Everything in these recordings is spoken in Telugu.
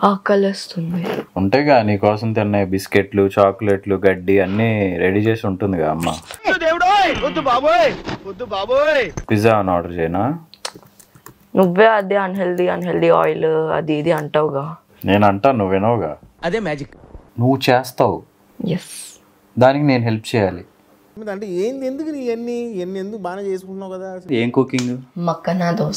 ఆకలిస్తుంది ఉంటాయిగా నీ కోసం తిన్న బిస్కెట్లు చాక్లెట్లు గడ్డి అన్నీ రెడీ చేసి ఉంటుందిగా అమ్మ పిజ్జా అని ఆర్డర్ చేయనా నువ్వే అదే అన్హెల్దీ అన్హెల్దీ ఆయిల్ అది ఇది అంటావుగా నేను అంటాను నువ్వు వినవుగా అదే మ్యాజిక్ నువ్వు చేస్తావు ఎస్ దానికి నేను హెల్ప్ చేయాలి అంటే ఏంది ఎందుకు నీ ఇవన్నీ ఇవన్నీ ఎందుకు బాగానే చేసుకుంటున్నావు కదా ఏం కుకింగ్ మక్కనా దోశ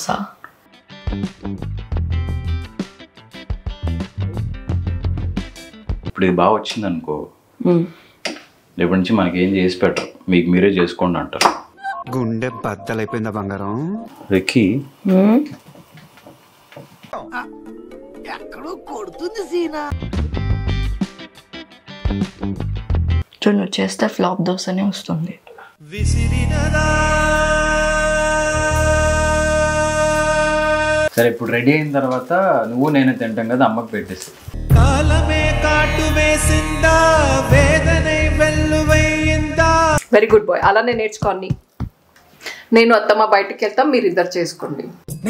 ఇప్పుడు ఇది బాగా వచ్చింది అనుకో రేపటి నుంచి మనకి ఏం చేసి పెట్టరు మీకు మీరే చేసుకోండి అంటారు గుండె బద్దలైపోయిందా బంగారం రిక్కి చూడు నువ్వు చేస్తే ఫ్లాప్ దోశనే వస్తుంది సరే ఇప్పుడు రెడీ అయిన తర్వాత నువ్వు నేను తింటాం కదా అమ్మకి పెట్టేసి కాలమే కాటు వేసిందా వేదనే వెల్లువయ్యిందా వెరీ గుడ్ బాయ్ అలానే నేర్చుకోండి నేను అత్తమ్మ బయటికి వెళ్తాం మీరు ఇద్దరు చేసుకోండి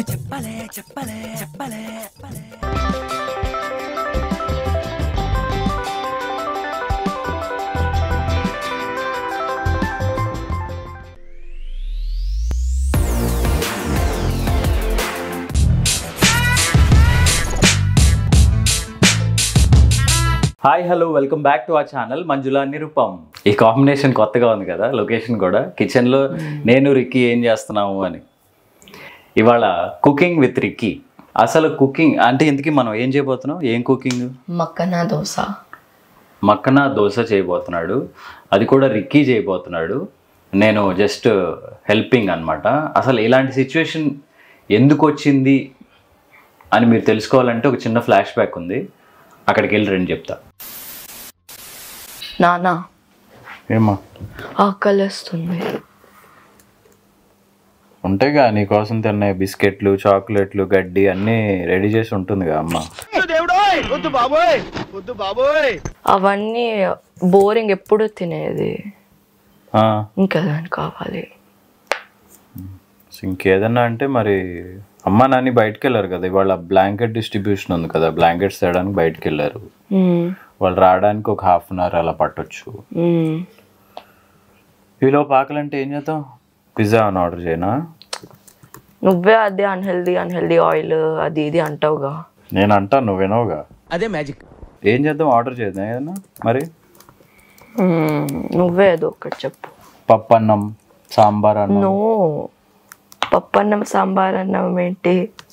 hi hello welcome back to our channel Manjula Nirupam ఈ కాంబినేషన్ కొత్తగా ఉంది కదా లొకేషన్ కూడా కిచెన్లో నేను రిక్కీ ఏం చేస్తున్నాము అని ఇవాళ కుకింగ్ విత్ రిక్కీ అసలు కుకింగ్ అంటే ఇంతకీ మనం ఏం చేయబోతున్నాం ఏం కుకింగ్ మక్కనా దోశ మక్కన దోశ చేయబోతున్నాడు అది కూడా రిక్కీ చేయబోతున్నాడు నేను జస్ట్ హెల్పింగ్ అన్నమాట అసలు ఇలాంటి సిచ్యువేషన్ ఎందుకు వచ్చింది అని మీరు తెలుసుకోవాలంటే ఒక చిన్న ఫ్లాష్ బ్యాక్ ఉంది అక్కడికి వెళ్ళి రండి చెప్తా నానా ఏమా ఆకలిస్తుంది ఉంటాయిగా నీ కోసం తిన్న బిస్కెట్లు చాక్లెట్లు గడ్డి అన్నీ రెడీ చేసి ఉంటుందిగా అమ్మ అవన్నీ బోరింగ్ ఎప్పుడు తినేది ఆ, ఇంకా దాని కావాలి ఇంకేదన్నా అంటే మరి అమ్మ నాని బయటకు వెళ్ళారు కదా ఇవాళ బ్లాంకెట్ డిస్ట్రిబ్యూషన్ ఉంది కదా బ్లాంకెట్స్ తేయడానికి బయటకు వెళ్ళారు మ్మ్. వాళ్ళు రావడానికి ఒక హాఫ్ అన్ అవర్ అలా పట్టొచ్చు మ్మ్. ఈలో పాకలంటే ఏం చేద్దాం పిజ్జా అని ఆర్డర్ చేయనా నువ్వే అదే అన్హెల్దీ అన్హెల్దీ ఆయిల్ అది ఇది అంటావుగా నేను అంటాను నువ్వు వినవుగా అదే మ్యాజిక్ ఏం చేద్దాం ఆర్డర్ చేద్దాం ఏదన్నా మరి మ్మ్. నువ్వే ఏదో ఒకటి చెప్పు పప్పు అన్నం సాంబార్ అన్నం నో పప్పన్నం సాంబార్ అన్నం ఏంటి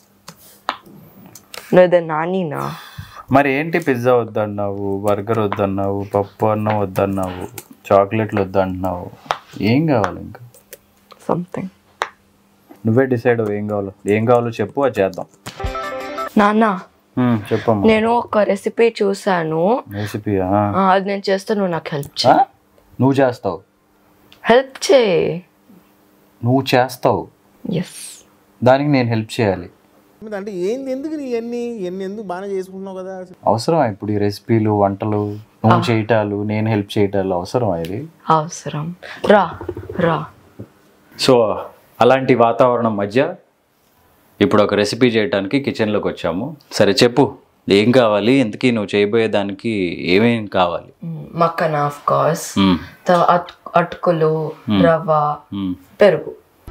నువ్వు నానినా మరి ఏంటి పిజ్జా వద్దన్నావు బర్గర్ వద్దన్నావు పప్పు అన్నం వద్దన్నావు చాక్లెట్లు వద్దంటున్నావు ఏం కావాలి ఇంకా సంథింగ్ నువ్వే డిసైడ్ అవ్వు ఏం కావాలో ఏం కావాలో చెప్పు అది చేద్దాం నాన్న హ్మ్, చెప్పమ్మా నేను ఒక రెసిపీ చూసాను రెసిపీయా ఆ, అది నేను చేస్తే నువ్వు నాకు హెల్ప్ చేయి నువ్వు చేస్తావు హెల్ప్ చేయి నువ్వు చేస్తావు ఎస్ దానికి నేను హెల్ప్ చేయాలి అంటే ఏంది ఎందుకు నీ ఇవన్నీ ఇవన్నీ ఎందుకు బాగానే చేసుకుంటున్నావు కదా అవసరమా ఇప్పుడు ఈ రెసిపీలు వంటలు నువ్వు చేయటాలు నేను హెల్ప్ చేయటాలు అవసరమా ఇది అవసరం రా రా సో అలాంటి వాతావరణం మధ్య ఇప్పుడు ఒక రెసిపీ చేయడానికి కిచెన్లోకి వచ్చాము సరే చెప్పు ఏం కావాలి ఇంతకీ నువ్వు చేయబోయే దానికి ఏమేం కావాలి మక్కన ఆఫ్ కోర్స్ మ్మ్. అటుకులు రవ్వ మ్మ్. పెరుగు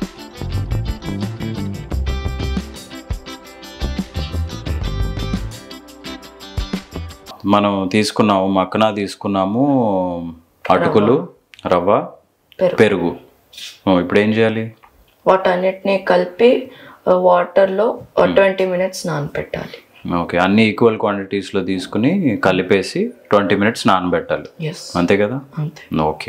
మనం తీసుకున్నాము మక్కన తీసుకున్నాము అటుకులు రవ్వ పెరుగు పెరుగు ఓ, ఇప్పుడు ఏం చేయాలి వాటన్నిటిని కలిపి వాటర్లో ట్వంటీ మినిట్స్ నానబెట్టాలి ఓకే అన్ని ఈక్వల్ క్వాంటిటీస్లో తీసుకుని కలిపేసి ట్వంటీ మినిట్స్ నానబెట్టాలి ఎస్ అంతే కదా అంతే ఓకే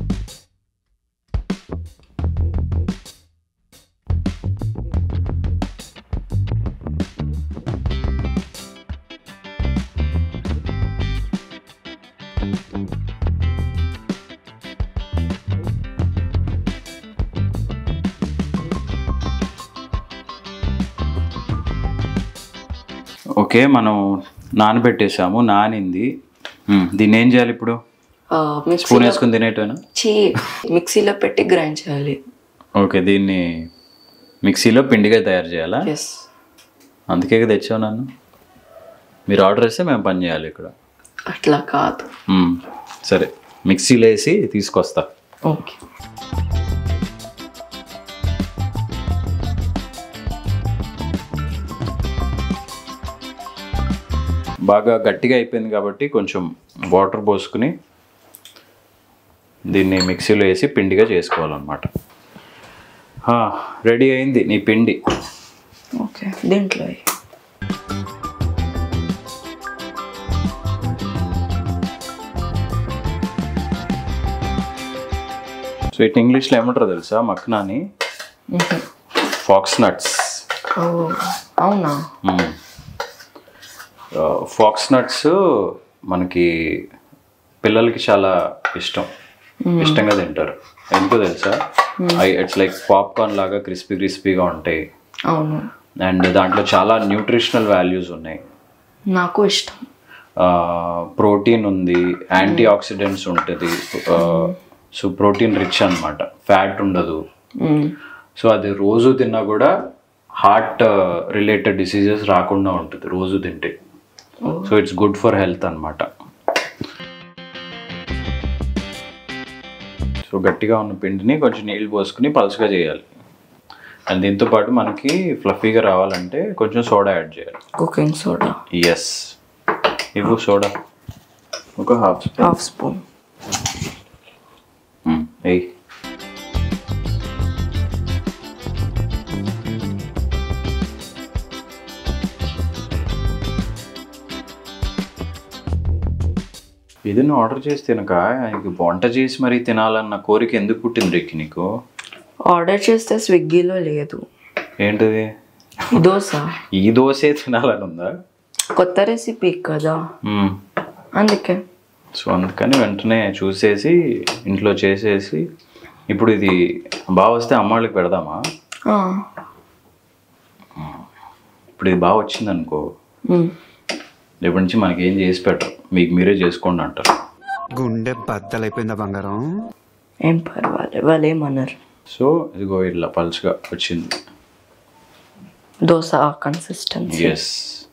ఓకే మనం నానబెట్టేసాము నానింది మ్మ్. దీన్ని ఏం చేయాలి ఇప్పుడు స్పూన్ మిక్సీలో వేసుకుని తినేటోనా చీ మిక్సీలో పెట్టి గ్రైండ్ చేయాలి ఓకే దీన్ని మిక్సీలో పిండిగా తయారు చేయాలా ఎస్ అందుకే కదా తెచ్చావు నన్ను మీరు ఆర్డర్ ఇస్తే మేము పని చేయాలి ఇక్కడ అట్లా కాదు మ్మ్. సరే మిక్సీలో వేసి తీసుకొస్తా ఓకే బాగా గట్టిగా అయిపోయింది కాబట్టి కొంచెం వాటర్ పోసుకుని దీన్ని మిక్సీలో వేసి పిండిగా చేసుకోవాలన్నమాట ఆ, రెడీ అయింది నీ పిండి ఓకే దీంట్లో వేయి. సో ఇట్ ఇంగ్లీష్లో ఏమంటారో తెలుసా మక్నాని ఫాక్స్ నట్స్ ఓ అవునా ఫాక్స్ నట్స్ మనకి పిల్లలకి చాలా ఇష్టం ఇష్టంగా తింటారు ఎందుకో తెలుసా ఇట్స్ లైక్ పాప్కార్న్ లాగా క్రిస్పీ క్రిస్పీగా ఉంటాయి అవును అండ్ దాంట్లో చాలా న్యూట్రిషనల్ వాల్యూస్ ఉన్నాయి నాకు ఇష్టం ప్రోటీన్ ఉంది యాంటీ ఆక్సిడెంట్స్ ఉంటుంది సో ప్రోటీన్ రిచ్ అన్నమాట ఫ్యాట్ ఉండదు మ్మ్. సో అది రోజు తిన్నా కూడా హార్ట్ రిలేటెడ్ డిసీజెస్ రాకుండా ఉంటుంది రోజు తింటే so it's good for health అన్నమాట సో గట్టిగా ఉన్న పిండిని కొంచెం నీళ్ళు పోసుకుని పలుచగా చేయాలి అండ్ దీంతో పాటు మనకి ఫ్లఫీగా రావాలంటే కొంచెం సోడా యాడ్ చేయాలి కుకింగ్ సోడా ఎస్ ఇవ్వు సోడా ఒక హాఫ్ స్పూన్ హాఫ్ స్పూన్ ఎయ్ ఇది నువ్వు ఆర్డర్ చేసి తినక నీకు వంట చేసి మరీ తినాలన్న కోరిక ఎందుకు పుట్టింది రిక్కి నీకు ఆర్డర్ చేస్తే స్విగ్గీలో లేదు ఏంటిది దోశ ఈ దోశే తినాలని ఉందా కొత్త రెసిపీ కదా మ్మ్. అందుకే సో అందుకని వెంటనే చూసేసి ఇంట్లో చేసేసి ఇప్పుడు ఇది బాగా వస్తే అమ్మాళ్ళకి పెడదామా ఆ. ఇప్పుడు ఇది బాగా వచ్చింది అనుకో మ్మ్. రేపటి నుంచి మనకి ఏం చేసి పెట్టరు మీకు మీరే చేసుకోండి అంటారు గుండె బద్దలైపోయిందా బంగారం ఏం పర్వాలేదు వాళ్ళు ఏమన్నారు సో ఇదిగో ఇట్లా పలుచగా వచ్చింది దోశ కన్సిస్టెన్సీ ఎస్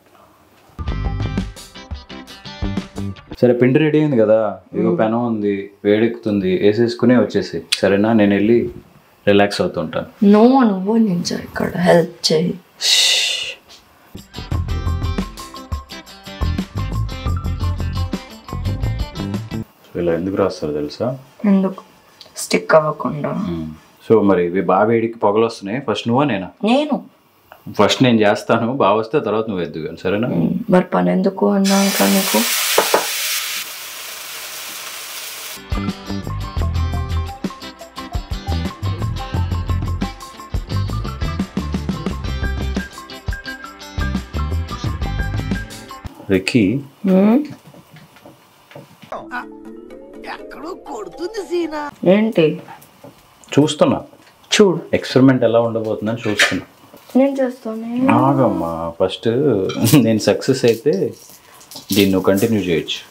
సరే పిండి రెడీ అయింది కదా ఇదిగో పెనం ఉంది వేడెక్కుతుంది వేసేసుకునే వచ్చేసి సరేనా నేను వెళ్ళి రిలాక్స్ అవుతుంటాను నో నువ్వు నింజా ఇక్కడ హెల్ప్ చేయి సో ఇలా ఎందుకు రాస్తారు తెలుసా ఎందుకు స్టిక్ అవ్వకుండా సో మరి ఇవి బాగా వేడికి పొగలు వస్తున్నాయి ఫస్ట్ నువ్వా నేనా నేను ఫస్ట్ నేను చేస్తాను బాగా వస్తే తర్వాత నువ్వు ఎద్దు కానీ సరేనా మ్మ్. మరి పని ఎందుకు అన్నాక నీకు రిక్కి మ్మ్? ఏంటి చూస్తున్నా చూడు ఎక్స్పెరిమెంట్ ఎలా ఉండబోతుందని చూస్తున్నా నేను చేస్తానే ఆగమ్మా ఫస్ట్ నేను సక్సెస్ అయితే దీన్ని నువ్వు కంటిన్యూ చేయొచ్చు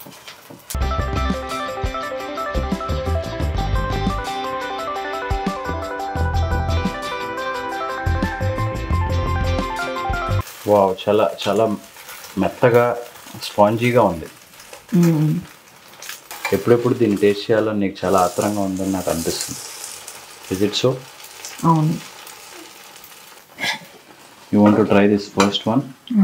వావ్ చాలా చాలా మెత్తగా స్పాంజీగా ఉంది మ్మ్. ఎప్పుడెప్పుడు దీన్ని టేస్ట్ చేయాలని నీకు చాలా ఆత్రంగా ఉందని నాకు అనిపిస్తుంది ఇజ్ ఇట్ సో అవును you want to try this first one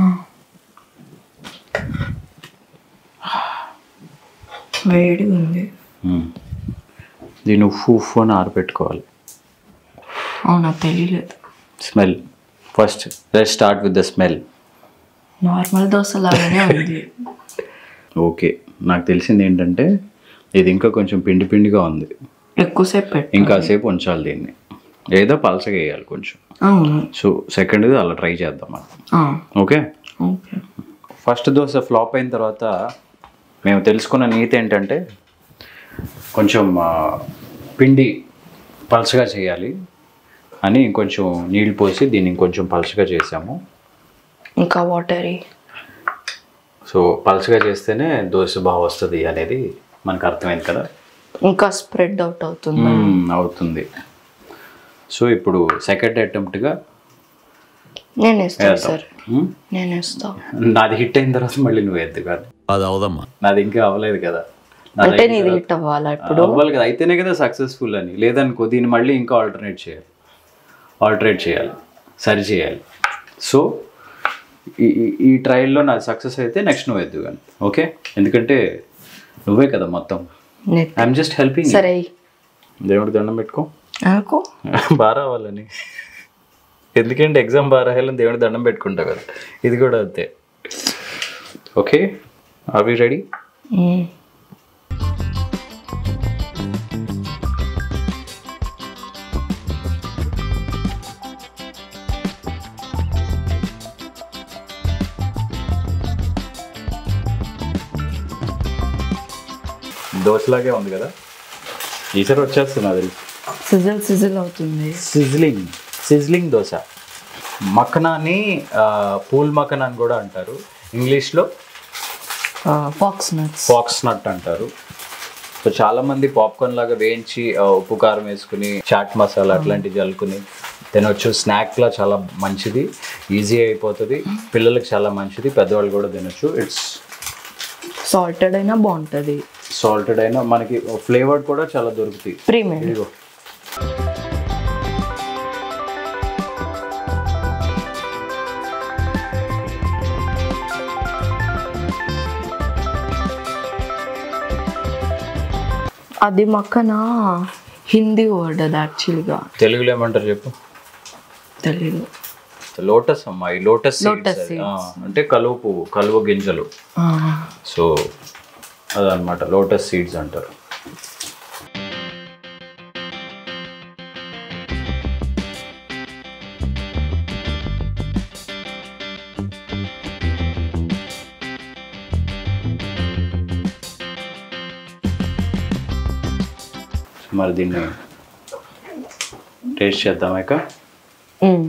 వేడి ఉంది దీన్ని ఉఫ్ ఉఫ్ అని ఆరిపెట్టుకోవాలి అవునా తెలియలేదు smell first let start with the smell normal dosa లాగానే ఉంది ఓకే నాకు తెలిసింది ఏంటంటే ఇది ఇంకా కొంచెం పిండి పిండిగా ఉంది ఎక్కువసేపు పెట్టు ఇంకాసేపు ఉంచాలి దీన్ని ఏదో పలసగా వేయాలి కొంచెం అవును సో సెకండ్ అలా ట్రై చేద్దాం మనం ఆ, okay okay first dosa flop అయిన తర్వాత మేము తెలుసుకున్న నీతి ఏంటంటే కొంచెం ఆ, పిండి పలసగా చేయాలి అని ఇంకొంచెం నీళ్ళు పోసి దీన్ని ఇంకొంచెం పలసగా చేసాము ఇంకా వాటరీ సో పలసగా చేస్తేనే దోశ బాగా వస్తుంది అనేది మనకు అర్థమైంది కదా ఇంకా స్ప్రెడ్ అవుట్ అవుతుంది మ్మ్, అవుతుంది సో ఇప్పుడు సెకండ్ అటెంప్ట్గా నేను ఇస్తాను వేద్దాం. సార్ ఉమ్? నేను ఇస్తా నాది హిట్ అయిన తర్వాత మళ్ళీ నువ్వు ఎద్దు కాదు అది అవదమ్మా నాది ఇంకా అవ్వలేదు కదా నాది అంటే అయిన నీది తర్వాత- హిట్ అవ్వాలా ఇప్పుడు అవ్వాలి కదా అయితేనే కదా సక్సెస్ఫుల్ అని లేదనుకో దీన్ని మళ్ళీ ఇంకా ఆల్టర్నేట్ చేయాలి ఆల్టరేట్ చేయాలి సరి చేయాలి సో ఈ ఈ- ఈ ట్రయల్లో నాది సక్సెస్ అయితే నెక్స్ట్ నువ్వు ఎద్దు కానీ ఓకే ఎందుకంటే నువ్వే కదా మొత్తం నెట్ ఐఎమ్ జస్ట్ హెల్పింగ్ సరే అయ్యి. దేవుడికి దండం పెట్టుకో అనుకో బాగా రావాలని ఎందుకంటే ఎగ్జామ్ బాగా రాయాలని దేవుడి దండం పెట్టుకుంటా కదా ఇది కూడా అంతే ఓకే ఆర్ వి రెడీ మ్మ్. దోశలాగే ఉంది కదా ఈసారి వచ్చేస్తుంది అది సిజిల్ సిజిల్ అవుతుంది సిజ్లింగ్ సిజ్లింగ్ దోశ మక్కనాని పూల్ మక్కన్ అని కూడా అంటారు ఇంగ్లీష్లో ఫాక్స్ నట్స్ ఫాక్స్ నట్ అంటారు సో చాలా మంది పాప్కార్న్ లాగా వేయించి ఆ, ఉప్పు కారం వేసుకుని చాట్ మసాలా అట్లాంటివి జల్లుకుని తినొచ్చు స్నాక్ లా చాలా మంచిది ఈజీ అయిపోతుంది పిల్లలకి చాలా మంచిది పెద్దవాళ్ళు కూడా తినొచ్చు ఇట్స్ సాల్టెడ్ అయినా బాగుంటుంది సాల్టెడ్ అయినా మనకి ఫ్లేవర్డ్ కూడా చాలా దొరుకుతాయి ప్రీమియం ఇదిగో అది మక్కన హిందీ వర్డ్ అది యాక్చువల్గా తెలుగులో ఏమంటారు చెప్పు తెలీదు లోటస్ అమ్మా ఈ లోటస్ Lotus అంటే కలువ పువ్వు కలువ గింజలు ఆ, సో అదనమాట లోటస్ సీడ్స్ అంటారు మరి దీన్ని టేస్ట్ చేద్దామాక మ్మ్.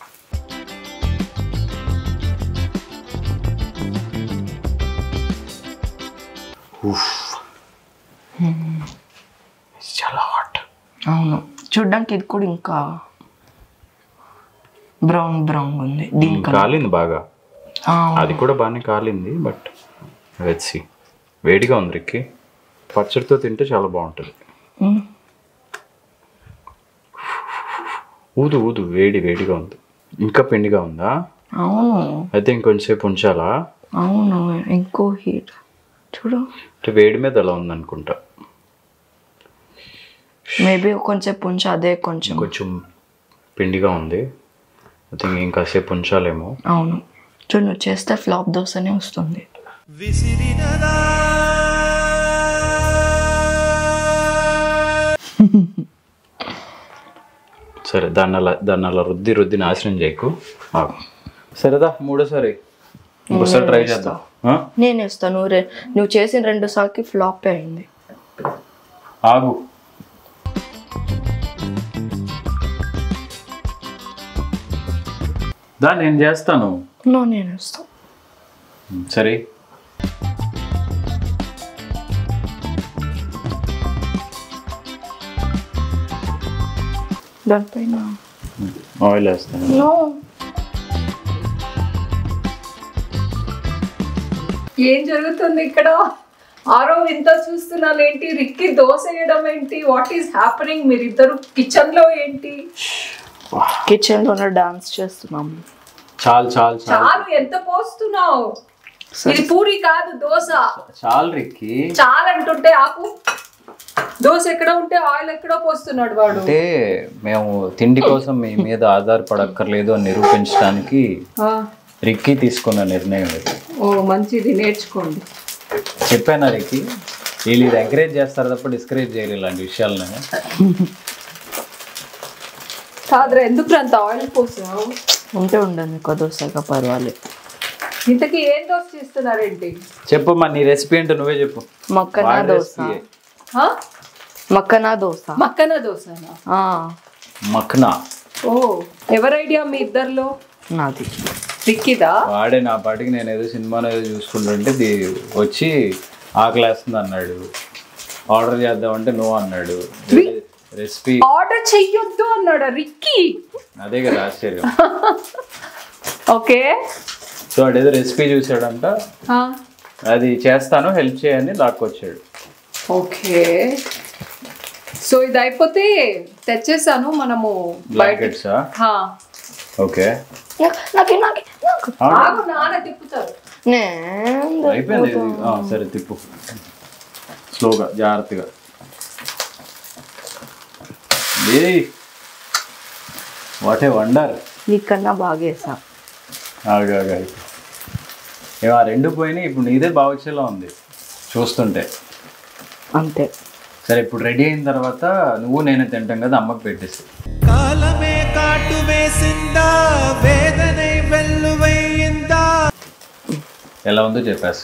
చాలా హాట్ అవును చూడ్డానికి ఇది కూడా ఇంకా బ్రౌన్ బ్రౌన్ ఉంది దీనికన్నా కాలింది బాగా ఆ, అది కూడా బాగానే కాలింది బట్ వెచ్చి వేడిగా ఉంది రిక్కి పచ్చడితో తింటే చాలా బాగుంటుంది మ్మ్. ఊదు ఊదు వేడి వేడిగా ఉంది ఇంకా పిండిగా ఉందా అవును అయితే ఇంకొంచెంసేపు ఉంచాలా అవును ఇంకో హీట్ చూడు అంటే వేడి మీద అలా ఉందనుకుంటా మేబీ కొంచెం ఉంచి అదే కొంచెం కొంచెం పిండిగా ఉంది ఐ థింక్ ఇంకాసేపు ఉంచాలేమో అవును చూడు నువ్వు చేస్తే ఫ్లాప్ దోశనే వస్తుంది విసిరినదా సరే దాన్ని అలా దాన్ని అలా రుద్ది రుద్ది నాశనం చేయకు ఆగు. సరేదా మూడోసారి ఇంకోసారి ట్రై చేద్దాం ఆ? నేను ఇస్తాను నువ్వు రె- నువ్వు చేసిన రెండు సార్కి ఫ్లాప్ అయింది ఆగు దా నేను చేస్తాను నో నేను ఇస్తాను సరే దానిపైన ఆయిల్ వేస్తాను నో ఏం జరుగుతుంది ఇక్కడ ఆరో ఇంత చూస్తున్నారు ఏంటి రిక్కి దోశ వేయడం ఏంటి వాట్ ఈస్ హ్యాపెనింగ్ మీరిద్దరు కిచెన్ లో ఏంటి కిచెన్ లోనే డాన్స్ చేస్తున్నాం చాలు చాలు చాలు చాలు ఎంత పోస్తున్నావు ఇది పూరి కాదు దోశ చాలు రిక్కి చాలంటుంటే ఆపు దోశ ఎక్కడ ఉంటే ఆయిల్ ఎక్కడో పోస్తున్నాడు వాడు అంటే మేము తిండి కోసం మీ మీద ఆధారపడక్కర్లేదు అని నిరూపించడానికి ఆ, రిక్కీ తీసుకున్న నిర్ణయం ఇది ఓ మంచిది నేర్చుకోండి చెప్పానా రిక్కీ వీళ్ళు ఇది ఎంకరేజ్ చేస్తారు తప్ప డిస్కరేజ్ చేయరు ఇలాంటి విషయాలను కాదురా ఎందుకు అంత ఆయిల్ పోసావు ఉంటే ఉండదు నీకు దోశగా పర్వాలేదు ఇంతకీ ఏం దోశ చేస్తున్నారేంటి చెప్పు మా నీ రెసిపీ ఏంటో నువ్వే చెప్పు మక్కనా వాడి దోశ recipe ఏ. ఆ? మక్కనా దోశ మక్కన దోశనా ఆ, మక్నా ఓ ఎవరి ఐడియా మీ ఇద్దరిలో నాది రిక్కిదా వాడే నా పాటికి నేను ఏదో సినిమాలో ఏదో చూసుకుంటుంటే ది- వచ్చి ఆకలేస్తుంది అన్నాడు ఆర్డర్ చేద్దామంటే నో అన్నాడు రెసిపీ ఆర్డర్ చెయ్యొద్దు అన్నాడా రిక్కీ అదే కదా ఆశ్చర్యం ఓకే సో వాడేదో రెసిపీ చూసాడంట అది చేస్తాను హెల్ప్ చేయని లాక్కొచ్చాడు ఓకే సో ఇది అయిపోతే తెచ్చేసాను మనము బయట బ్లాంకెట్సా హా. ఓకే నాకు నాకు నాకు ఆగు నాన్న తిప్పుతారు నేను అయిపోయింది ఇది. ఆ, సరే తిప్పు స్లోగా జాగ్రత్తగా ఏయ్ వాట్ ఏ వండర్ నీకన్నా బాగా వేసా ఆగా ఏమో ఆ రెండు పోయినాయి ఇప్పుడు నీదే బాగా వచ్చేలా ఉంది చూస్తుంటే అంతే సరే ఇప్పుడు రెడీ అయిన తర్వాత నువ్వు నేనే తింటాం కదా అమ్మకి పెట్టేసి కాలమే కాటు వేసిందా వేదனை వెల్లువయ్యిందా ఎలా ఉందో చెప్పేసి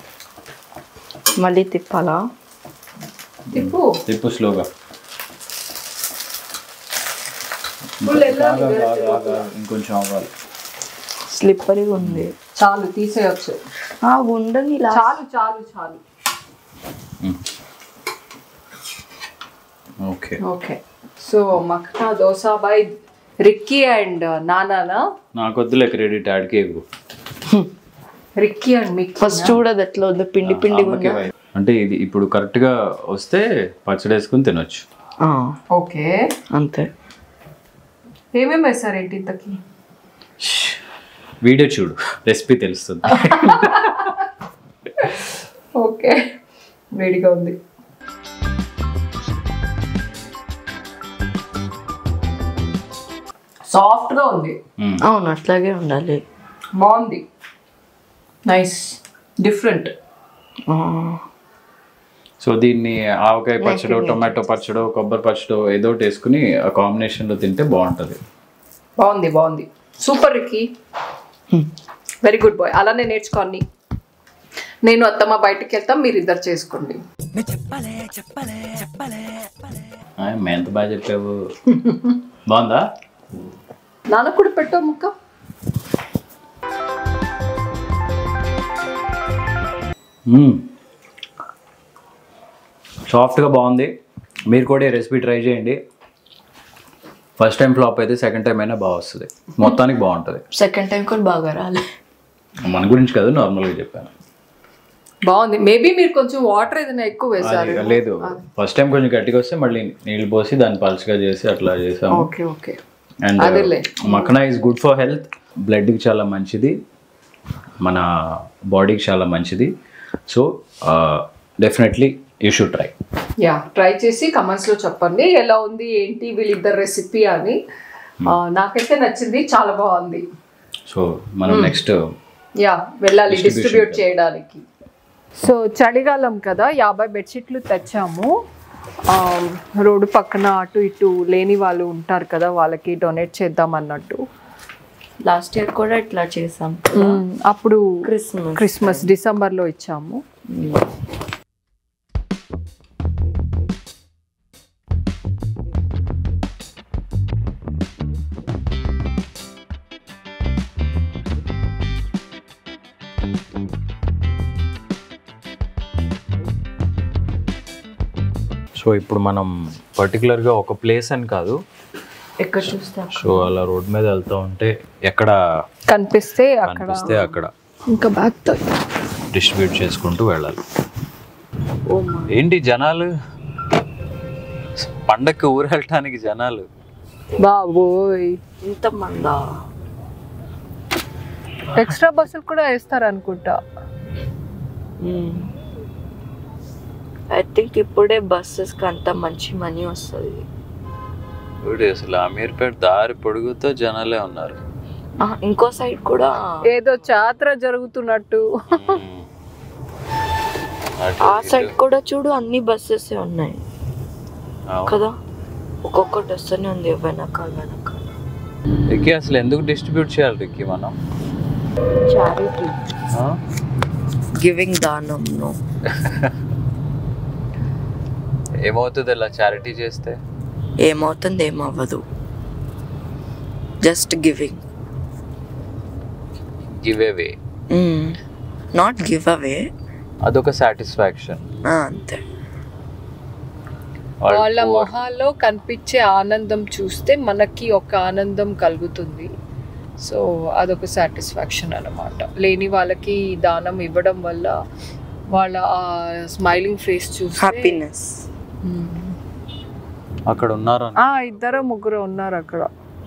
మళ్ళీ తిప్పాలా తిప్పు తిప్పు స్లోగా ఫుల్ వెళ్ళాలి ఆగా, ఆగా, ఆగా. ఇంకొంచెం అవ్వాలి స్లిప్పరీగా ఉంది చాలు తీసేయచ్చు ఆ ఉండని ఇలా చాలు చాలు చాలు okay okay so makhana dosa by Ricky and నానానా నాకు వద్దులే క్రెడిట్ ఆడికే ఇవ్వు రిక్కీ అండ్ మిక్ ఫస్ట్ చూడదు ఎట్లా ఉంది పిండి పిండి అమ్మకి ఇవ్వు. అంటే ఇది ఇప్పుడు కరెక్ట్ గా వస్తే పచ్చడి వేసుకుని తినొచ్చు ఓకే అంతే ఏమేమి వేస్తారు ఏంటి ఇంతకి వీడియో చూడు రెసిపీ తెలుస్తుంది ఓకే వేడిగా ఉంది సాఫ్ట్గా ఉంది అవును అట్లాగే ఉండాలి బాగుంది నైస్ డిఫరెంట్ ఆ, సో దీన్ని ఆవకాయ పచ్చడో టొమాటో పచ్చడో కొబ్బరి పచ్చడో ఏదో ఒకటి వేసుకుని ఆ కాంబినేషన్ లో తింటే బాగుంటది బాగుంది బాగుంది super Ricky very good boy అలానే నేర్చుకోండి నేను అత్తమ్మ బయటికి వెళ్తాం మీరు ఇద్దరు చేసుకోండి ఆ, మే ఎంత బాగా చెప్పావు బాగుందా నాన్న కూడా పెట్టావు ముక్క సాఫ్ట్గా బాగుంది మీరు కూడా ఈ రెసిపీ ట్రై చేయండి ఫస్ట్ టైం ఫ్లాప్ అయితే సెకండ్ టైం అయినా బాగా వస్తుంది మొత్తానికి బాగుంటుంది సెకండ్ టైం కూడా బాగా రాలే మన గురించి కాదు నార్మల్గా చెప్పాను బాగుంది మేబీ మీరు కొంచెం వాటర్ ఏదైనా ఎక్కువ వేసారు అది లేదు ఫస్ట్ టైం కొంచెం గట్టిగా వస్తే మళ్ళీ నీళ్ళు పోసి దాన్ని పల్చగా చేసి అట్లా చేసాము ఓకే ఓకే అండ్ అదేలే. Makhana is good for health బ్లడ్కి చాలా మంచిది మన బాడీకి చాలా మంచిది so definitely you should try yeah try చేసి కమెంట్స్ లో చెప్పండి ఎలా ఉంది ఏంటి వీళ్ళిద్దరు రెసిపీ అని ఆ, నాకైతే నచ్చింది చాలా బాగుంది సో మనం నెక్స్ట్ యా వెళ్ళాలి డిస్ట్రిబ్యూట్ చేయడానికి సో చలికాలం కదా యాభై బెడ్షీట్లు తెచ్చాము ఆ, రోడ్డు పక్కన అటు ఇటు లేని వాళ్ళు ఉంటారు కదా వాళ్ళకి డొనేట్ చేద్దాం అన్నట్టు లాస్ట్ ఇయర్ కూడా ఇట్లా చేసాం అప్పుడు క్రిస్మస్ క్రిస్మస్ డిసెంబర్లో ఇచ్చాము సో ఇప్పుడు మనం పర్టికులర్గా ఒక ప్లేస్ అని కాదు ఎక్కడ చూస్తా సో అలా రోడ్ మీద వెళ్తూ ఉంటే ఎక్కడ కనిపిస్తే అక్కడ కనిపిస్తే అక్కడ ఇంకా బ్యాగ్తో డిస్ట్రిబ్యూట్ చేసుకుంటూ వెళ్ళాలి ఏంటి జనాలు పండక్కి ఊరు వెళ్ళటానికి జనాలు బాబోయ్ ఇంత మందా ఎక్స్ట్రా బస్సులు కూడా వేస్తారు అనుకుంటా ఐ థింక్ ఇప్పుడే బస్సెస్ కి అంత మంచి మనీ వస్తుంది ఇప్పుడు అసలు అమీర్పేట దారి పొడుగుతో జనాలే ఉన్నారు ఇంకో సైడ్ కూడా ఏదో జాతర జరుగుతున్నట్టు అటు ఆ సైడ్ కూడా చూడు అన్ని బస్సెస్ ఉన్నాయి అవును. కదా ఒక్కొక్కటి వస్తూనే ఉంది వెనకాల వెనకాల రిక్కీ అసలు ఎందుకు డిస్ట్రిబ్యూట్ చేయాలి రిక్కీ మనం చారిటీ ఆ? గివింగ్ దానం నో ఏమవుతుంది ఇలా చారిటీ చేస్తే ఏమవుతుంది ఏమవ్వదు just giving give away not give away అదొక సాటిస్ఫాక్షన్ అంతే వాళ్ళ మొహాల్లో కనిపించే ఆనందం చూస్తే మనకి ఒక ఆనందం కలుగుతుంది సో అదొక సాటిస్ఫాక్షన్ అన్నమాట లేని వాళ్ళకి దానం ఇవ్వడం వల్ల వాళ్ళ ఆ స్మైలింగ్ ఫేస్ చూసి హ్యాపీనెస్ అక్కడ ఉన్నారు ఇద్దరు ముగ్గురు ఉన్నారు అక్కడ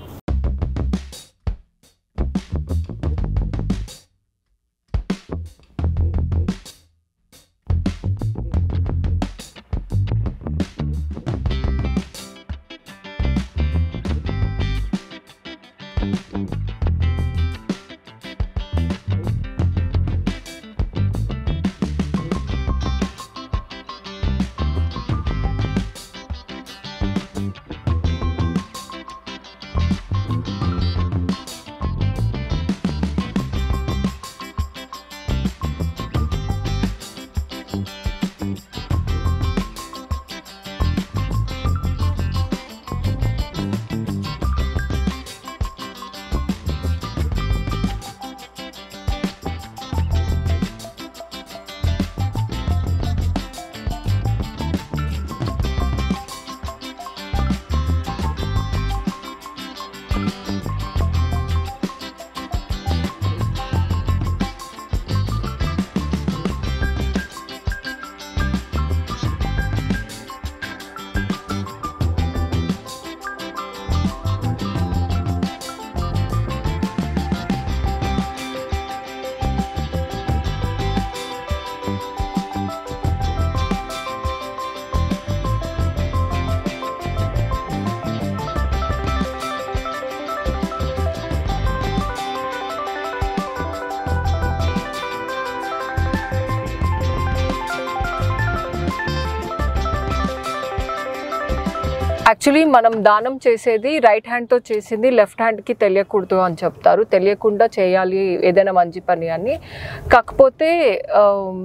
యాక్చువల్లీ మనం దానం చేసేది రైట్ హ్యాండ్తో చేసింది లెఫ్ట్ హ్యాండ్కి తెలియకూడదు అని చెప్తారు తెలియకుండా చేయాలి ఏదైనా మంచి పని అని కాకపోతే ఆమ్,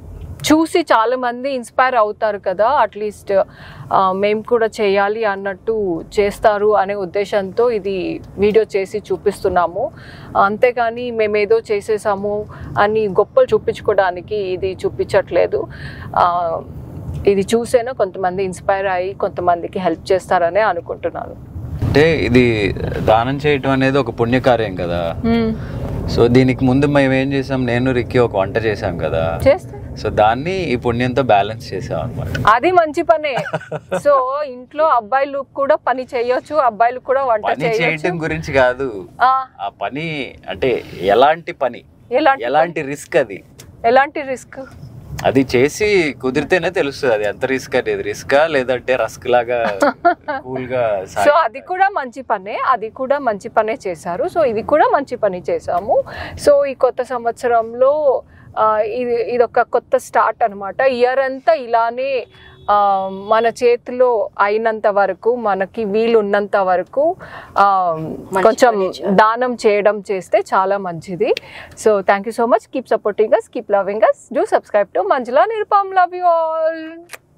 చూసి చాలా మంది ఇన్స్పైర్ అవుతారు కదా అట్లీస్ట్ మేము కూడా చేయాలి అన్నట్టు చేస్తారు అనే ఉద్దేశంతో ఇది వీడియో చేసి చూపిస్తున్నాము అంతేగాని మేము ఏదో చేసేసాము అని గొప్పలు చూపించుకోవడానికి ఇది చూపించట్లేదు ఆ, ఇది చూసేనా కొంతమంది ఇన్స్పైర్ అయ్యి కొంతమందికి హెల్ప్ చేస్తారనే అనుకుంటున్నాను అంటే ఇది దానం చేయటం అనేది ఒక పుణ్యకార్యం కదా సో దీనికి ముందు మేము ఏం చేసాం నేను రిక్కి ఒక వంట చేసాం కదా చేస్తే సో దాన్ని ఈ పుణ్యంతో బ్యాలెన్స్ చేసాం అనమాట అది మంచి పనే సో ఇంట్లో అబ్బాయిలు కూడా పని చేయొచ్చు అబ్బాయిలు కూడా వంట పని చేయొచ్చు చేయటం గురించి కాదు ఆ, ఆ పని అంటే ఎలాంటి పని ఎలాంటి ఎలాంటి రిస్క్ అది ఎలాంటి రిస్క్ అది చేసి కుదిరితేనే తెలుస్తుంది అది ఎంత రిస్క్ అనేది రిస్కా లేదంటే రస్క్ లాగా కూల్ గా సాగి- సో అది కూడా మంచి పనే అది కూడా మంచి పనే చేశారు సో ఇది కూడా మంచి పని చేశాము సో ఈ కొత్త సంవత్సరంలో ఆ, ఇది ఇది ఒక కొత్త స్టార్ట్ అనమాట ఇయర్ అంతా ఇలానే ఆ, మన చేతిలో అయినంత వరకు మనకి వీలు ఉన్నంత వరకు ఆ, కొంచెం దానం చేయడం చేస్తే చాలా మంచిది so thank you so much keep supporting us keep loving us do subscribe to Manjula Nirupam love you all